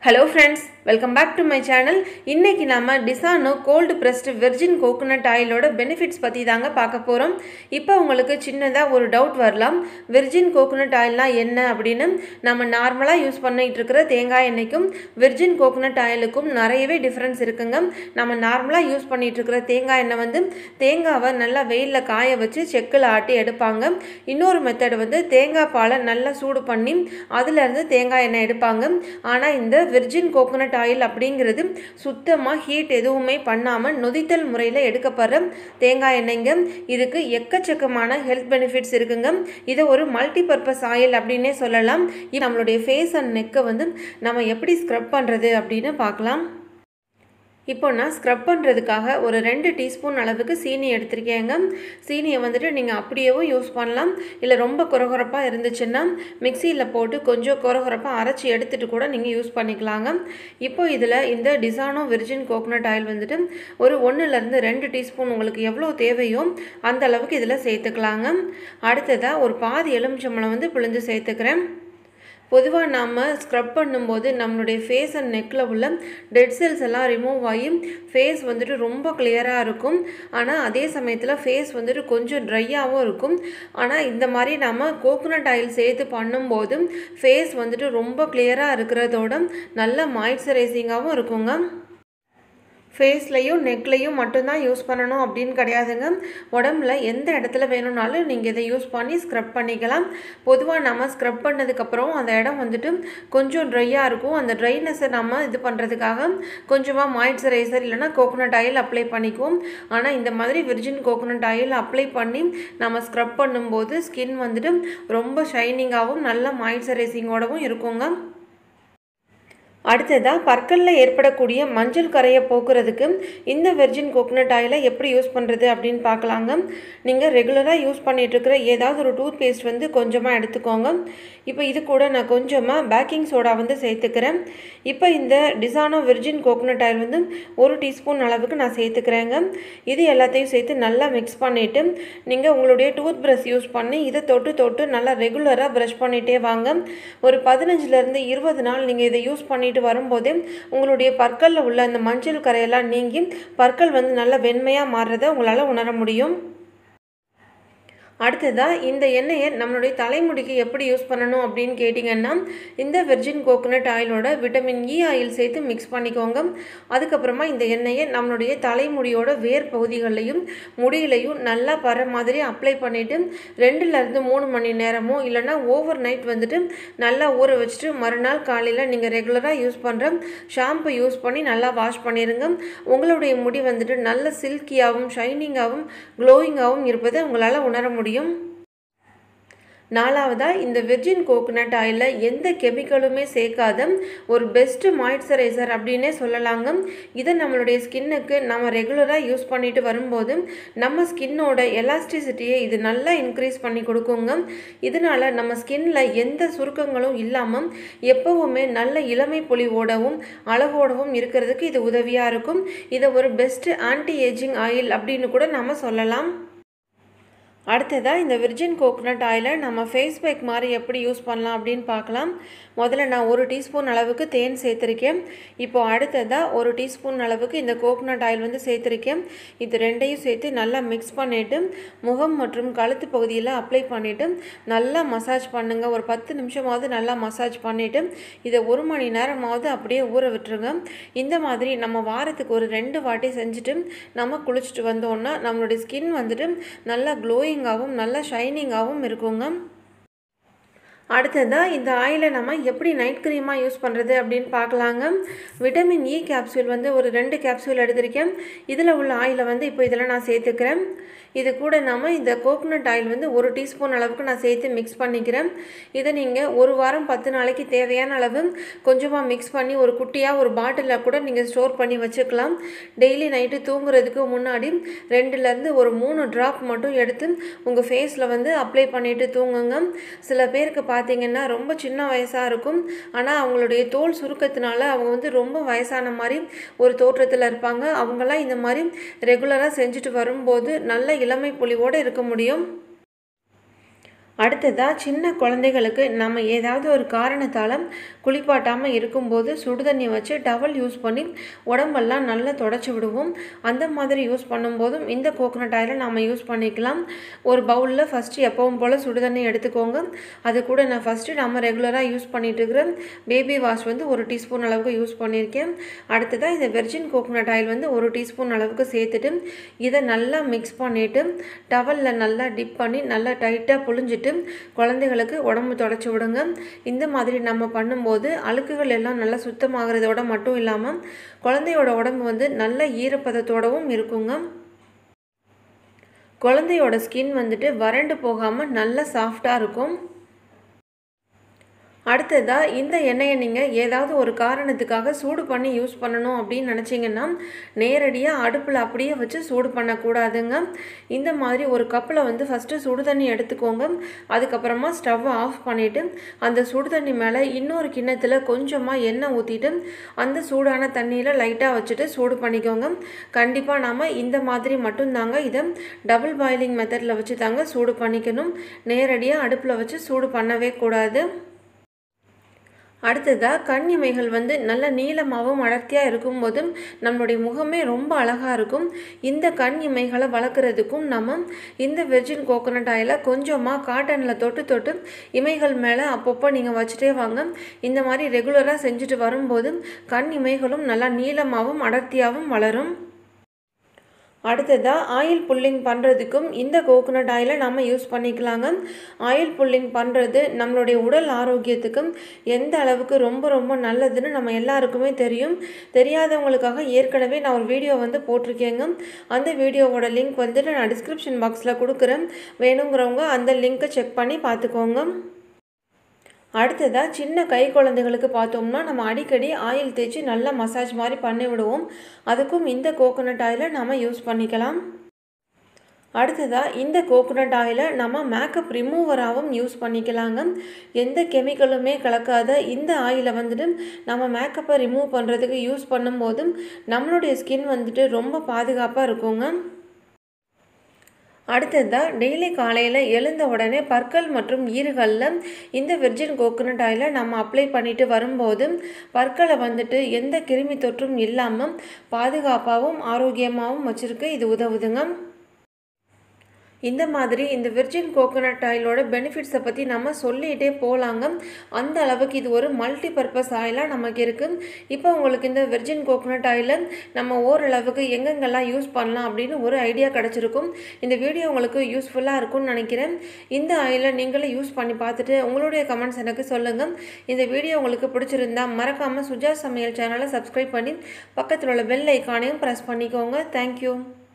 hello friends welcome back to my channel இன்றைக்கி நம்ம Disano cold pressed virgin coconut ஆயிலோட benefits பற்றி தாங்க பார்க்க போகிறோம் இப்போ உங்களுக்கு சின்னதாக ஒரு டவுட் வரலாம் வெர்ஜின் கோகோனட் ஆயில்னால் என்ன அப்படின்னு நம்ம நார்மலாக யூஸ் பண்ணிகிட்டு இருக்கிற தேங்காய் எண்ணெய்க்கும் வெர்ஜின் கோகோனட் ஆயிலுக்கும் நிறையவே டிஃப்ரென்ஸ் இருக்குங்க நம்ம நார்மலாக யூஸ் பண்ணிகிட்டு இருக்கிற தேங்காய் எண்ணெய் வந்து தேங்காவை நல்லா வெயிலில் காய வச்சு செக்கில் ஆட்டி எடுப்பாங்க இன்னொரு மெத்தட் வந்து தேங்காய் பாலை நல்லா சூடு பண்ணி அதுலேருந்து தேங்காய் எண்ணெய் எடுப்பாங்க ஆனால் இந்த வெர்ஜின் கோகோனட் ஆயில் அப்படிங்கிறது சுத்தமாக ஹீட் எதுவுமே பண்ணாமல் நொதித்தல் முறையில் எடுக்கப்படுற தேங்காய் எண்ணெய்ங்க இதுக்கு எக்கச்சக்கமான ஹெல்த் பெனிஃபிட்ஸ் இருக்குங்க இதை ஒரு மல்டி பர்பஸ் ஆயில் அப்படின்னே சொல்லலாம் இது நம்மளுடைய ஃபேஸ் அண்ட் நெக்கை வந்து நம்ம எப்படி ஸ்க்ரப் பண்ணுறது அப்படின்னு பார்க்கலாம் இப்போ நான் ஸ்க்ரப் பண்ணுறதுக்காக ஒரு ரெண்டு டீஸ்பூன் அளவுக்கு சீனி எடுத்திருக்கேங்க சீனியை வந்துட்டு நீங்கள் அப்படியேவும் யூஸ் பண்ணலாம் இல்லை ரொம்ப குறகுறப்பாக இருந்துச்சுன்னா மிக்சியில் போட்டு கொஞ்சம் குறகுறப்பாக அரைச்சி எடுத்துகிட்டு கூட நீங்கள் யூஸ் பண்ணிக்கலாங்க இப்போ இதில் இந்த டிசானோ விர்ஜின் கோகனட் ஆயில் வந்துட்டு ஒரு ஒன்றுலேருந்து ரெண்டு டீஸ்பூன் உங்களுக்கு எவ்வளோ தேவையோ அந்த அளவுக்கு இதில் சேர்த்துக்கலாங்க அடுத்ததாக ஒரு பாதி எலுமிச்சம்பழம் வந்து பிழிஞ்சு சேர்த்துக்கிறேன் பொதுவாக நாம் ஸ்க்ரப் பண்ணும்போது நம்மளுடைய ஃபேஸ் அண்ட் நெக்கில் உள்ள டெட் செல்ஸ் எல்லாம் ரிமூவ் ஆகி ஃபேஸ் வந்துட்டு ரொம்ப கிளியராக இருக்கும் ஆனால் அதே சமயத்தில் ஃபேஸ் வந்துட்டு கொஞ்சம் ட்ரையாகவும் இருக்கும் ஆனால் இந்த மாதிரி நம்ம கோகோனட் ஆயில் சேர்த்து பண்ணும்போது ஃபேஸ் வந்துட்டு ரொம்ப கிளியராக இருக்கிறதோட நல்ல மாய்ஸ்சரைசிங்காகவும் இருக்குங்க ஃபேஸ்லையும் நெக்லையும் மட்டும்தான் யூஸ் பண்ணணும் அப்படின்னு கிடையாதுங்க உடம்புல எந்த இடத்துல வேணும்னாலும் நீங்கள் இதை யூஸ் பண்ணி ஸ்க்ரப் பண்ணிக்கலாம் பொதுவாக நம்ம ஸ்க்ரப் பண்ணதுக்கப்புறம் அந்த இடம் வந்துட்டு கொஞ்சம் ட்ரையாக இருக்கும் அந்த ட்ரைனஸை நம்ம இது பண்ணுறதுக்காக கொஞ்சமாக மாய்ஸ்சரைசர் இல்லைனா கோகோனட் ஆயில் அப்ளை பண்ணிக்குவோம் ஆனால் இந்த மாதிரி விர்ஜின் கோகோனட் ஆயில் அப்ளை பண்ணி நம்ம ஸ்க்ரப் பண்ணும்போது ஸ்கின் வந்துட்டு ரொம்ப ஷைனிங்காகவும் நல்ல மாய்ஸ்சரைசிங்கோடவும் இருக்குங்க அடுத்ததாக பற்களில் ஏற்படக்கூடிய மஞ்சள் கரையை போக்குறதுக்கு இந்த வெர்ஜின் கோகோனட் ஆயிலை எப்படி யூஸ் பண்ணுறது அப்படின்னு பார்க்கலாங்க நீங்கள் ரெகுலராக யூஸ் பண்ணிகிட்ருக்கிற ஏதாவது ஒரு டூத் பேஸ்ட் வந்து கொஞ்சமாக எடுத்துக்கோங்க இப்போ இது கூட நான் கொஞ்சமாக பேக்கிங் சோடா வந்து சேர்த்துக்கிறேன் இப்போ இந்த டிசானோ வெர்ஜின் கோகோனட் ஆயில் வந்து ஒரு டீஸ்பூன் அளவுக்கு நான் சேர்த்துக்கிறேங்க இது எல்லாத்தையும் சேர்த்து நல்லா மிக்ஸ் பண்ணிவிட்டு நீங்கள் உங்களுடைய டூத் ப்ரஷ் யூஸ் பண்ணி இதை தொட்டு தொட்டு நல்லா ரெகுலராக ப்ரஷ் பண்ணிகிட்டே வாங்க ஒரு பதினஞ்சுலேருந்து இருபது நாள் நீங்கள் இதை யூஸ் பண்ணிட்டு பண்ணிட்டு வரும்போதே உங்களுடைய பற்களில் உள்ள அந்த மஞ்சள் கரையெல்லாம் நீங்கி பற்கள் வந்து நல்லா வெண்மையாக மாறுறதை உங்களால் உணர முடியும் அடுத்ததாக இந்த எண்ணெயை நம்மளுடைய தலைமுடிக்கு எப்படி யூஸ் பண்ணணும் அப்படின்னு கேட்டிங்கன்னா இந்த வெர்ஜின் கோகோனட் ஆயிலோட விட்டமின் இ ஆயில் சேர்த்து மிக்ஸ் பண்ணிக்கோங்க அதுக்கப்புறமா இந்த எண்ணெயை நம்மளுடைய தலைமுடியோட வேர் பகுதிகளையும் முடியிலையும் நல்லா பர மாதிரி அப்ளை பண்ணிவிட்டு ரெண்டுலேருந்து மூணு மணி நேரமோ இல்லைனா ஓவர் நைட் வந்துட்டு நல்லா ஊற வச்சுட்டு மறுநாள் காலையில் நீங்கள் ரெகுலராக யூஸ் பண்ணுற ஷாம்பு யூஸ் பண்ணி நல்லா வாஷ் பண்ணிடுங்க உங்களுடைய முடி வந்துட்டு நல்ல சில்கியாகவும் ஷைனிங்காகவும் க்ளோயிங்காகவும் இருப்பதை உங்களால் உணர முடியும் முடியும் நாலாவதாக இந்த வெர்ஜின் கோகோனட் ஆயிலில் எந்த கெமிக்கலுமே சேர்க்காத ஒரு பெஸ்ட்டு மாய்ஸ்சரைசர் அப்படின்னே சொல்லலாங்க இதை நம்மளுடைய ஸ்கின்னுக்கு நம்ம ரெகுலராக யூஸ் பண்ணிட்டு வரும்போது நம்ம ஸ்கின்னோட எலாஸ்டிசிட்டியை இது நல்லா இன்க்ரீஸ் பண்ணி கொடுக்குங்க இதனால் நம்ம ஸ்கின்னில் எந்த சுருக்கங்களும் இல்லாமல் எப்போவுமே நல்ல இளமை பொலிவோடவும் அழகோடவும் இருக்கிறதுக்கு இது உதவியாக இருக்கும் இதை ஒரு பெஸ்ட்டு ஆன்டி ஏஜிங் ஆயில் அப்படின்னு கூட நம்ம சொல்லலாம் அடுத்ததாக இந்த விர்ஜின் கோகோனட் ஆயிலை நம்ம ஃபேஸ் பேக் மாதிரி எப்படி யூஸ் பண்ணலாம் அப்படின்னு பார்க்கலாம் முதல்ல நான் ஒரு டீஸ்பூன் அளவுக்கு தேன் சேர்த்துருக்கேன் இப்போ அடுத்ததாக ஒரு டீஸ்பூன் அளவுக்கு இந்த கோகோனட் ஆயில் வந்து சேர்த்துருக்கேன் இது ரெண்டையும் சேர்த்து நல்லா மிக்ஸ் பண்ணிவிட்டு முகம் மற்றும் கழுத்து பகுதியில் அப்ளை பண்ணிவிட்டு நல்லா மசாஜ் பண்ணுங்கள் ஒரு பத்து நிமிஷமாவது நல்லா மசாஜ் பண்ணிவிட்டு இதை ஒரு மணி நேரமாவது அப்படியே ஊற விட்டுருங்க இந்த மாதிரி நம்ம வாரத்துக்கு ஒரு ரெண்டு வாட்டி செஞ்சுட்டு நம்ம குளிச்சுட்டு வந்தோன்னா நம்மளுடைய ஸ்கின் வந்துட்டு நல்லா க்ளோயிங் க்ளோயிங்காகவும் நல்லா ஷைனிங்காகவும் இருக்குங்க அடுத்ததாக இந்த ஆயிலை நம்ம எப்படி நைட் க்ரீமாக யூஸ் பண்ணுறது அப்படின்னு பார்க்கலாங்க விட்டமின் இ கேப்சூல் வந்து ஒரு ரெண்டு கேப்சூல் எடுத்திருக்கேன் இதில் உள்ள ஆயிலை வந்து இப்போ இதில் நான் சேர்த்துக்கிறேன் இது கூட நாம் இந்த கோகோனட் ஆயில் வந்து ஒரு டீஸ்பூன் அளவுக்கு நான் சேர்த்து மிக்ஸ் பண்ணிக்கிறேன் இதை நீங்கள் ஒரு வாரம் பத்து நாளைக்கு தேவையான அளவு கொஞ்சமாக மிக்ஸ் பண்ணி ஒரு குட்டியாக ஒரு பாட்டிலில் கூட நீங்கள் ஸ்டோர் பண்ணி வச்சுக்கலாம் டெய்லி நைட்டு தூங்குறதுக்கு முன்னாடி ரெண்டுலேருந்து ஒரு மூணு ட்ராப் மட்டும் எடுத்து உங்கள் ஃபேஸில் வந்து அப்ளை பண்ணிவிட்டு தூங்குங்க சில பேருக்கு பார்த்தீங்கன்னா ரொம்ப சின்ன வயசாக இருக்கும் ஆனால் அவங்களுடைய தோல் சுருக்கத்தினால அவங்க வந்து ரொம்ப வயசான மாதிரி ஒரு தோற்றத்தில் இருப்பாங்க அவங்களாம் இந்த மாதிரி ரெகுலராக செஞ்சுட்டு வரும்போது நல்ல இளமை பொலிவோடு இருக்க முடியும் அடுத்ததாக சின்ன குழந்தைகளுக்கு நம்ம ஏதாவது ஒரு காரணத்தால் குளிப்பாட்டாமல் இருக்கும்போது சுடுதண்ணி வச்சு டவல் யூஸ் பண்ணி உடம்பெல்லாம் நல்லா தொடச்சி விடுவோம் அந்த மாதிரி யூஸ் பண்ணும்போதும் இந்த கோகோனட் ஆயிலை நம்ம யூஸ் பண்ணிக்கலாம் ஒரு பவுலில் ஃபஸ்ட்டு எப்பவும் போல் சுடுதண்ணி எடுத்துக்கோங்க அது கூட நான் ஃபஸ்ட்டு நம்ம ரெகுலராக யூஸ் பண்ணிட்டு இருக்கிற பேபி வாஷ் வந்து ஒரு டீஸ்பூன் அளவுக்கு யூஸ் பண்ணியிருக்கேன் அடுத்ததாக இந்த வெர்ஜின் கோகோனட் ஆயில் வந்து ஒரு டீஸ்பூன் அளவுக்கு சேர்த்துட்டு இதை நல்லா மிக்ஸ் பண்ணிவிட்டு டவலில் நல்லா டிப் பண்ணி நல்லா டைட்டாக புழிஞ்சிட்டு குழந்தைகளுக்கு உடம்பு தொடச்சி விடுங்க இந்த மாதிரி நம்ம பண்ணும்போது அழுக்குகள் எல்லாம் நல்லா சுத்தமாகிறதோட மட்டும் இல்லாமல் குழந்தையோட உடம்பு வந்து நல்ல ஈரப்பதத்தோடவும் இருக்குங்க குழந்தையோட ஸ்கின் வந்துட்டு வறண்டு போகாமல் நல்லா சாஃப்டாக இருக்கும் அடுத்ததாக இந்த எண்ணெயை நீங்கள் ஏதாவது ஒரு காரணத்துக்காக சூடு பண்ணி யூஸ் பண்ணணும் அப்படின்னு நினச்சிங்கன்னா நேரடியாக அடுப்பில் அப்படியே வச்சு சூடு பண்ணக்கூடாதுங்க இந்த மாதிரி ஒரு கப்பில் வந்து ஃபஸ்ட்டு சுடு தண்ணி எடுத்துக்கோங்க அதுக்கப்புறமா ஸ்டவ்வை ஆஃப் பண்ணிவிட்டு அந்த சுடு தண்ணி மேலே இன்னொரு கிண்ணத்தில் கொஞ்சமாக எண்ணெய் ஊற்றிட்டு அந்த சூடான தண்ணியில் லைட்டாக வச்சுட்டு சூடு பண்ணிக்கோங்க கண்டிப்பாக நாம் இந்த மாதிரி மட்டும்தாங்க இதை டபுள் பாயிலிங் மெத்தடில் வச்சு தாங்க சூடு பண்ணிக்கணும் நேரடியாக அடுப்பில் வச்சு சூடு பண்ணவே கூடாது அடுத்ததாக கண் இமைகள் வந்து நல்ல நீளமாகவும் அடர்த்தியாக இருக்கும்போதும் நம்மளுடைய முகமே ரொம்ப அழகாக இருக்கும் இந்த கண் இமைகளை வளர்க்குறதுக்கும் நம்ம இந்த வெர்ஜின் கோகோனட் ஆயிலை கொஞ்சமாக காட்டனில் தொட்டு தொட்டு இமைகள் மேலே அப்பப்போ நீங்கள் வச்சுட்டே வாங்க இந்த மாதிரி ரெகுலராக செஞ்சுட்டு வரும்போது கண் இமைகளும் நல்லா நீளமாகவும் அடர்த்தியாகவும் வளரும் அடுத்ததாக ஆயில் புல்லிங் பண்ணுறதுக்கும் இந்த கோகோனட் ஆயிலை நம்ம யூஸ் பண்ணிக்கலாங்க ஆயில் புல்லிங் பண்ணுறது நம்மளுடைய உடல் ஆரோக்கியத்துக்கும் எந்த அளவுக்கு ரொம்ப ரொம்ப நல்லதுன்னு நம்ம எல்லாருக்குமே தெரியும் தெரியாதவங்களுக்காக ஏற்கனவே நான் ஒரு வீடியோ வந்து போட்டிருக்கேங்க அந்த வீடியோவோட லிங்க் வந்துட்டு நான் டிஸ்கிரிப்ஷன் பாக்ஸில் கொடுக்குறேன் வேணுங்கிறவங்க அந்த லிங்க்கை செக் பண்ணி பார்த்துக்கோங்க அடுத்ததாக சின்ன கை குழந்தைகளுக்கு பார்த்தோம்னா நம்ம அடிக்கடி ஆயில் தேய்ச்சி நல்லா மசாஜ் மாதிரி பண்ணி விடுவோம் அதுக்கும் இந்த கோகோனட் ஆயிலை நம்ம யூஸ் பண்ணிக்கலாம் அடுத்ததாக இந்த கோகோனட் ஆயிலை நம்ம மேக்கப் ரிமூவராகவும் யூஸ் பண்ணிக்கலாங்க எந்த கெமிக்கலுமே கலக்காத இந்த ஆயிலை வந்துட்டு நம்ம மேக்கப்பை ரிமூவ் பண்ணுறதுக்கு யூஸ் பண்ணும்போதும் நம்மளுடைய ஸ்கின் வந்துட்டு ரொம்ப பாதுகாப்பாக இருக்குங்க அடுத்ததாக டெய்லி காலையில் எழுந்த உடனே பற்கள் மற்றும் ஈறுகளில் இந்த வெர்ஜின் கோகோனட் ஆயிலை நம்ம அப்ளை பண்ணிட்டு வரும்போது பற்களை வந்துட்டு எந்த கிருமி தொற்றும் இல்லாமல் பாதுகாப்பாகவும் ஆரோக்கியமாகவும் வச்சுருக்க இது உதவுதுங்க இந்த மாதிரி இந்த வெர்ஜின் கோகோனட் ஆயிலோட பெனிஃபிட்ஸை பற்றி நம்ம சொல்லிகிட்டே போகலாங்க அந்த அளவுக்கு இது ஒரு மல்டி பர்பஸ் ஆயிலாக நமக்கு இருக்குது இப்போ உங்களுக்கு இந்த வெர்ஜின் கோகோனட் ஆயிலை நம்ம ஓரளவுக்கு எங்கெங்கெல்லாம் யூஸ் பண்ணலாம் அப்படின்னு ஒரு ஐடியா கிடச்சிருக்கும் இந்த வீடியோ உங்களுக்கு யூஸ்ஃபுல்லாக இருக்கும்னு நினைக்கிறேன் இந்த ஆயிலை நீங்களும் யூஸ் பண்ணி பார்த்துட்டு உங்களுடைய கமெண்ட்ஸ் எனக்கு சொல்லுங்கள் இந்த வீடியோ உங்களுக்கு பிடிச்சிருந்தா மறக்காமல் சுஜா சமையல் சேனலை சப்ஸ்கிரைப் பண்ணி பக்கத்தில் உள்ள பெல் ஐக்கானையும் ப்ரெஸ் பண்ணிக்கோங்க தேங்க்யூ